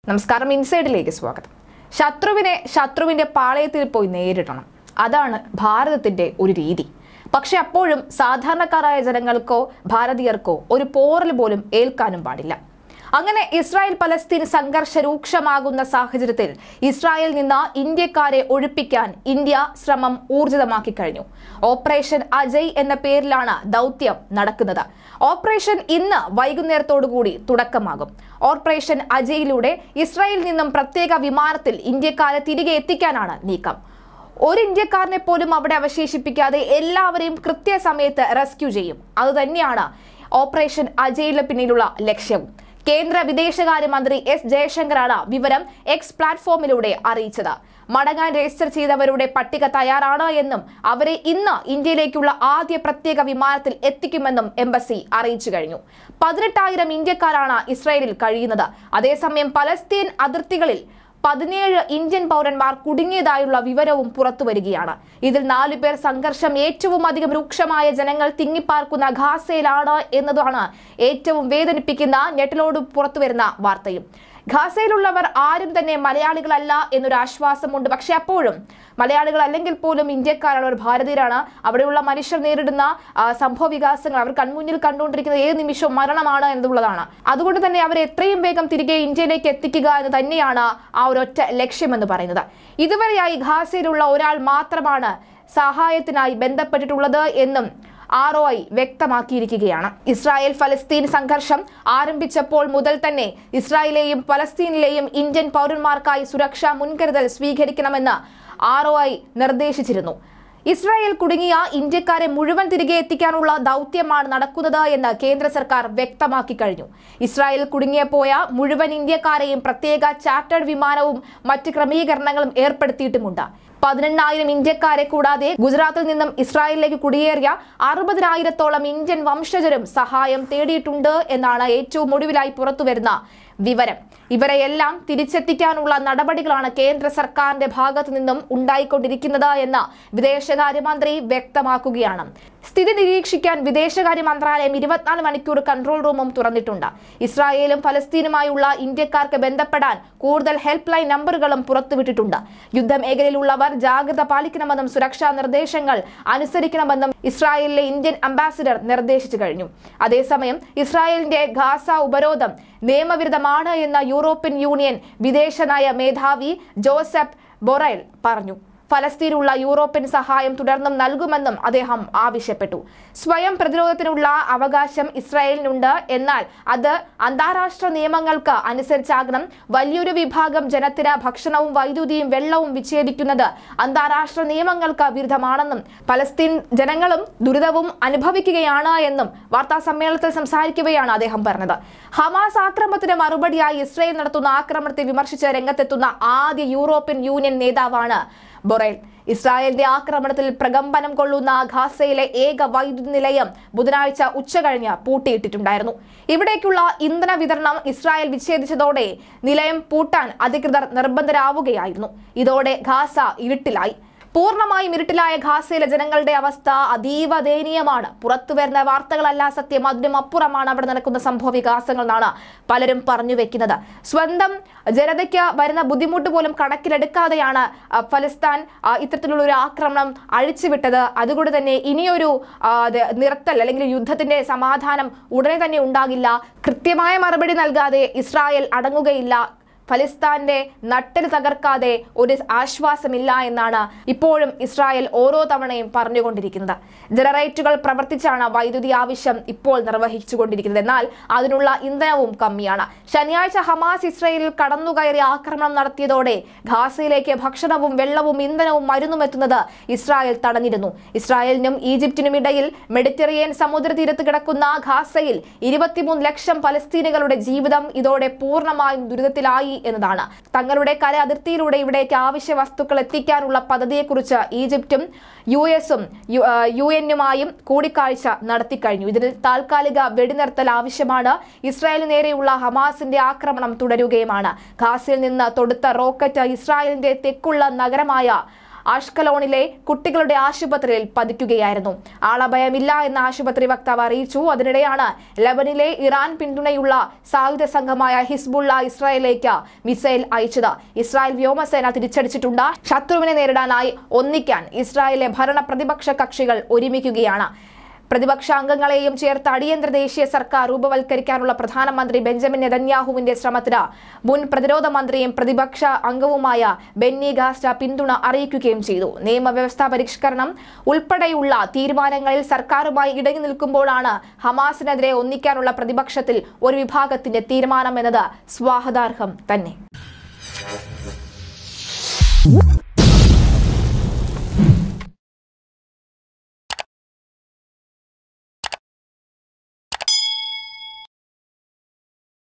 നമസ്കാരം ഇൻസൈഡിലേക്ക് സ്വാഗതം ശത്രുവിനെ ശത്രുവിന്റെ പാളയത്തിൽ പോയി നേരിടണം അതാണ് ഭാരതത്തിന്റെ ഒരു രീതി പക്ഷെ അപ്പോഴും സാധാരണക്കാരായ ജനങ്ങൾക്കോ ഭാരതീയർക്കോ ഒരു പോറൽ പോലും ഏൽക്കാനും പാടില്ല അങ്ങനെ ഇസ്രായേൽ പലസ്തീൻ സംഘർഷ രൂക്ഷമാകുന്ന സാഹചര്യത്തിൽ ഇസ്രായേലിൽ നിന്ന് ഇന്ത്യക്കാരെ ഒഴിപ്പിക്കാൻ ഇന്ത്യ ശ്രമം ഊർജിതമാക്കി കഴിഞ്ഞു ഓപ്പറേഷൻ അജയ് എന്ന പേരിലാണ് ദൗത്യം നടക്കുന്നത് ഓപ്പറേഷൻ ഇന്ന് വൈകുന്നേരത്തോടുകൂടി തുടക്കമാകും ഓപ്പറേഷൻ അജയിലൂടെ ഇസ്രായേലിൽ നിന്നും പ്രത്യേക വിമാനത്തിൽ ഇന്ത്യക്കാരെ തിരികെ എത്തിക്കാനാണ് നീക്കം ഒരു ഇന്ത്യക്കാരനെ പോലും അവിടെ അവശേഷിപ്പിക്കാതെ എല്ലാവരെയും കൃത്യസമയത്ത് റെസ്ക്യൂ ചെയ്യും അതുതന്നെയാണ് ഓപ്പറേഷൻ അജയിലെ പിന്നിലുള്ള ലക്ഷ്യവും കേന്ദ്ര വിദേശകാര്യമന്ത്രി എസ് ജയശങ്കറാണ് വിവരം എക്സ് പ്ലാറ്റ്ഫോമിലൂടെ അറിയിച്ചത് മടങ്ങാൻ രജിസ്റ്റർ ചെയ്തവരുടെ പട്ടിക തയ്യാറാണ് എന്നും അവരെ ഇന്ന് ഇന്ത്യയിലേക്കുള്ള ആദ്യ പ്രത്യേക വിമാനത്തിൽ എത്തിക്കുമെന്നും എംബസി അറിയിച്ചു കഴിഞ്ഞു പതിനെട്ടായിരം ഇന്ത്യക്കാരാണ് ഇസ്രായേലിൽ കഴിയുന്നത് അതേസമയം പലസ്തീൻ അതിർത്തികളിൽ പതിനേഴ് ഇന്ത്യൻ പൗരന്മാർ കുടുങ്ങിയതായുള്ള വിവരവും പുറത്തുവരികയാണ് ഇതിൽ നാലു പേർ സംഘർഷം ഏറ്റവും അധികം രൂക്ഷമായ ജനങ്ങൾ തിങ്ങിപ്പാർക്കുന്ന ഖാസയിലാണ് എന്നതാണ് ഏറ്റവും വേദനിപ്പിക്കുന്ന ഞെട്ടലോട് പുറത്തുവരുന്ന വാർത്തയും ഖാസയിലുള്ളവർ ആരും തന്നെ മലയാളികളല്ല എന്നൊരു ആശ്വാസമുണ്ട് പക്ഷെ അപ്പോഴും മലയാളികൾ അല്ലെങ്കിൽ പോലും ഇന്ത്യക്കാരാണ് ഒരു ഭാരതീയരാണ് അവിടെയുള്ള മനുഷ്യർ നേരിടുന്ന ആ, സംഭവ വികാസങ്ങൾ അവർ കൺമുന്നിൽ കണ്ടുകൊണ്ടിരിക്കുന്ന ഏത് നിമിഷവും മരണമാണ് എന്നുള്ളതാണ് അതുകൊണ്ട് തന്നെ അവരെ എത്രയും വേഗം തിരികെ ഇന്ത്യയിലേക്ക് എത്തിക്കുക എന്ന് തന്നെയാണ് ആ ഒരൊറ്റ ലക്ഷ്യമെന്ന് പറയുന്നത് ഇതുവരെയായി ഖാസയിലുള്ള ഒരാൾ മാത്രമാണ് സഹായത്തിനായി ബന്ധപ്പെട്ടിട്ടുള്ളത് എന്നും ആർ ഒ ഐ വ്യക്തമാക്കിയിരിക്കുകയാണ് ഇസ്രായേൽ ഫലസ്തീൻ സംഘർഷം ആരംഭിച്ചപ്പോൾ മുതൽ തന്നെ ഇസ്രായേലിലെയും ഫലസ്തീനിലെയും ഇന്ത്യൻ പൗരന്മാർക്കായി സുരക്ഷാ മുൻകരുതൽ സ്വീകരിക്കണമെന്ന് ആർ ഒ ഐ നിർദ്ദേശിച്ചിരുന്നു ഇസ്രായേൽ കുടുങ്ങിയ ഇന്ത്യക്കാരെ മുഴുവൻ തിരികെ എത്തിക്കാനുള്ള ദൗത്യമാണ് നടക്കുന്നത് എന്ന് കേന്ദ്ര സർക്കാർ വ്യക്തമാക്കി കഴിഞ്ഞു ഇസ്രായേൽ കുടുങ്ങിയപ്പോയ മുഴുവൻ ഇന്ത്യക്കാരെയും പ്രത്യേക ചാർട്ടേഡ് വിമാനവും മറ്റ് ക്രമീകരണങ്ങളും ഏർപ്പെടുത്തിയിട്ടുമുണ്ട് പതിനെണ്ണായിരം ഇന്ത്യക്കാരെ കൂടാതെ ഗുജറാത്തിൽ നിന്നും ഇസ്രായേലിലേക്ക് കുടിയേറിയ അറുപതിനായിരത്തോളം ഇന്ത്യൻ വംശജരും സഹായം തേടിയിട്ടുണ്ട് എന്നാണ് ഏറ്റവും ഒടുവിലായി പുറത്തുവരുന്ന വിവരം ഇവരെയെല്ലാം തിരിച്ചെത്തിക്കാനുള്ള നടപടികളാണ് കേന്ദ്ര സർക്കാരിന്റെ ഭാഗത്തു നിന്നും ഉണ്ടായിക്കൊണ്ടിരിക്കുന്നത് എന്ന് വിദേശകാര്യമന്ത്രി വ്യക്തമാക്കുകയാണ് സ്ഥിതി നിരീക്ഷിക്കാൻ വിദേശകാര്യ മന്ത്രാലയം ഇരുപത്തിനാല് മണിക്കൂർ കൺട്രോൾ റൂമും തുറന്നിട്ടുണ്ട് ഇസ്രായേലും ഫലസ്തീനുമായുള്ള ഇന്ത്യക്കാർക്ക് ബന്ധപ്പെടാൻ കൂടുതൽ ഹെൽപ്പ് ലൈൻ നമ്പറുകളും പുറത്തുവിട്ടിട്ടുണ്ട് യുദ്ധമേഖലയിലുള്ളവർ ജാഗ്രത പാലിക്കണമെന്നും സുരക്ഷാ നിർദ്ദേശങ്ങൾ അനുസരിക്കണമെന്നും ഇസ്രായേലിലെ ഇന്ത്യൻ അംബാസിഡർ നിർദ്ദേശിച്ചു കഴിഞ്ഞു അതേസമയം ഇസ്രായേലിന്റെ ഗാസ ഉപരോധം നിയമവിരുദ്ധമാണ് എന്ന് യൂറോപ്യൻ യൂണിയൻ വിദേശനയ മേധാവി ജോസഫ് ബൊറൈൽ പറഞ്ഞു ഫലസ്തീനുള്ള യൂറോപ്യൻ സഹായം തുടർന്നും നൽകുമെന്നും അദ്ദേഹം ആവശ്യപ്പെട്ടു സ്വയം പ്രതിരോധത്തിനുള്ള അവകാശം ഇസ്രായേലിനുണ്ട് എന്നാൽ അത് അന്താരാഷ്ട്ര നിയമങ്ങൾക്ക് അനുസരിച്ചാകണം വലിയൊരു വിഭാഗം ജനത്തിന് ഭക്ഷണവും വൈദ്യുതിയും വെള്ളവും വിച്ഛേദിക്കുന്നത് അന്താരാഷ്ട്ര നിയമങ്ങൾക്ക് വിരുദ്ധമാണെന്നും പലസ്തീൻ ജനങ്ങളും ദുരിതവും അനുഭവിക്കുകയാണ് എന്നും വാർത്താ സമ്മേളനത്തിൽ സംസാരിക്കവെയാണ് അദ്ദേഹം പറഞ്ഞത് ഹമാസ് ആക്രമണത്തിന് മറുപടിയായി ഇസ്രായേൽ നടത്തുന്ന ആക്രമണത്തെ വിമർശിച്ച് രംഗത്തെത്തുന്ന ആദ്യ യൂറോപ്യൻ യൂണിയൻ നേതാവാണ് ബൊറേൽ ഇസ്രായേലിന്റെ ആക്രമണത്തിൽ പ്രകമ്പനം കൊള്ളുന്ന ഖാസയിലെ ഏക വൈദ്യുതി നിലയം ബുധനാഴ്ച ഉച്ചകഴിഞ്ഞ് പൂട്ടിയിട്ടിട്ടുണ്ടായിരുന്നു ഇവിടേക്കുള്ള ഇന്ധന വിതരണം ഇസ്രായേൽ വിച്ഛേദിച്ചതോടെ നിലയം പൂട്ടാൻ അധികൃതർ നിർബന്ധരാവുകയായിരുന്നു ഇതോടെ ഖാസ ഇരുട്ടിലായി പൂർണ്ണമായും ഇരുട്ടിലായ ഖാസയിലെ ജനങ്ങളുടെ അവസ്ഥ അതീവ ദയനീയമാണ് പുറത്തു വരുന്ന വാർത്തകളല്ല സത്യം അതിനും അപ്പുറമാണ് അവിടെ നടക്കുന്ന സംഭവ വികാസങ്ങൾ എന്നാണ് പലരും പറഞ്ഞു വെക്കുന്നത് സ്വന്തം ജനതയ്ക്ക് വരുന്ന ബുദ്ധിമുട്ട് പോലും കണക്കിലെടുക്കാതെയാണ് ആ, ഫലസ്തീൻ ആ, ഇത്തരത്തിലുള്ള ഒരു ആക്രമണം അഴിച്ചുവിട്ടത് അതുകൊണ്ട് തന്നെ ഇനിയൊരു ആ, അത് നിർത്തൽ അല്ലെങ്കിൽ യുദ്ധത്തിന്റെ സമാധാനം ഉടനെ തന്നെ ഉണ്ടാകില്ല കൃത്യമായ മറുപടി നൽകാതെ ഇസ്രായേൽ അടങ്ങുകയില്ല ഫലിസ്ഥാന്റെ നട്ടല് തകർക്കാതെ ഒരു ആശ്വാസമില്ല എന്നാണ് ഇപ്പോഴും ഇസ്രായേൽ ഓരോ തവണയും പറഞ്ഞുകൊണ്ടിരിക്കുന്നത് ജനറേറ്ററുകൾ പ്രവർത്തിച്ചാണ് വൈദ്യുതി ആവശ്യം ഇപ്പോൾ നിർവഹിച്ചുകൊണ്ടിരിക്കുന്നത് എന്നാൽ അതിനുള്ള ഇന്ധനവും കമ്മിയാണ് ശനിയാഴ്ച ഹമാസ് ഇസ്രായേലിൽ കടന്നുകയറി ആക്രമണം നടത്തിയതോടെ ഖാസയിലേക്ക് ഭക്ഷണവും വെള്ളവും ഇന്ധനവും മരുന്നും എത്തുന്നത് ഇസ്രായേൽ തടഞ്ഞിരുന്നു ഇസ്രായേലിനും ഈജിപ്തിനും ഇടയിൽ മെഡിറ്ററേനിയൻ സമുദ്രതീരത്ത് കിടക്കുന്ന ഖാസയിൽ ഇരുപത്തിമൂന്ന് ലക്ഷം പലസ്തീനുകളുടെ ജീവിതം ഇതോടെ പൂർണ്ണമായും ദുരിതത്തിലായി എന്നതാണ് തങ്ങളുടെ കര അതിർത്തിയിലൂടെ ഇവിടേക്ക് ആവശ്യ വസ്തുക്കൾ എത്തിക്കാനുള്ള പദ്ധതിയെക്കുറിച്ച് ഈജിപ്തും യു എസും യു എന്നുമായും കൂടിക്കാഴ്ച നടത്തിക്കഴിഞ്ഞു ഇതിൽ താൽക്കാലിക വെടിനിർത്തൽ ആവശ്യമാണ് ഇസ്രായേലിന് നേരെയുള്ള ഹമാസിന്റെ ആക്രമണം തുടരുകയുമാണ് ഖാസിൽ നിന്ന് തൊടുത്ത റോക്കറ്റ് ഇസ്രായേലിന്റെ തെക്കുള്ള നഗരമായ ആഷ്കലോണിലെ കുട്ടികളുടെ ആശുപത്രിയിൽ പതിക്കുകയായിരുന്നു ആളഭയമില്ല എന്ന് ആശുപത്രി വക്താവ് അറിയിച്ചു അതിനിടെയാണ് ലബനിലെ ഇറാൻ പിന്തുണയുള്ള സായുധ സംഘമായ ഹിസ്ബുള്ള ഇസ്രായേലിലേക്ക് മിസൈൽ അയച്ചത് ഇസ്രായേൽ വ്യോമസേന തിരിച്ചടിച്ചിട്ടുണ്ട് ശത്രുവിനെ നേരിടാനായി ഒന്നിക്കാൻ ഇസ്രായേലിലെ ഭരണ പ്രതിപക്ഷ കക്ഷികൾ ഒരുമിക്കുകയാണ് പ്രതിപക്ഷ അംഗങ്ങളെയും ചേർത്ത് അടിയന്തര ദേശീയ സർക്കാർ രൂപവൽക്കരിക്കാനുള്ള പ്രധാനമന്ത്രി ബെഞ്ചമിൻ നെതന്യാഹുവിന്റെ ശ്രമത്തിന് മുൻ പ്രതിരോധ മന്ത്രിയും പ്രതിപക്ഷ അംഗവുമായ ബെന്നി ഗാസ്റ്റ പിന്തുണ അറിയിക്കുകയും ചെയ്തു നിയമവ്യവസ്ഥാ പരിഷ്കരണം ഉൾപ്പെടെയുള്ള തീരുമാനങ്ങളിൽ സർക്കാരുമായി ഇടങ്ങി നിൽക്കുമ്പോഴാണ് ഹമാസിനെതിരെ ഒന്നിക്കാനുള്ള പ്രതിപക്ഷത്തിൽ ഒരു വിഭാഗത്തിന്റെ തീരുമാനം എന്നത് സ്വാഗതാർഹം തന്നെ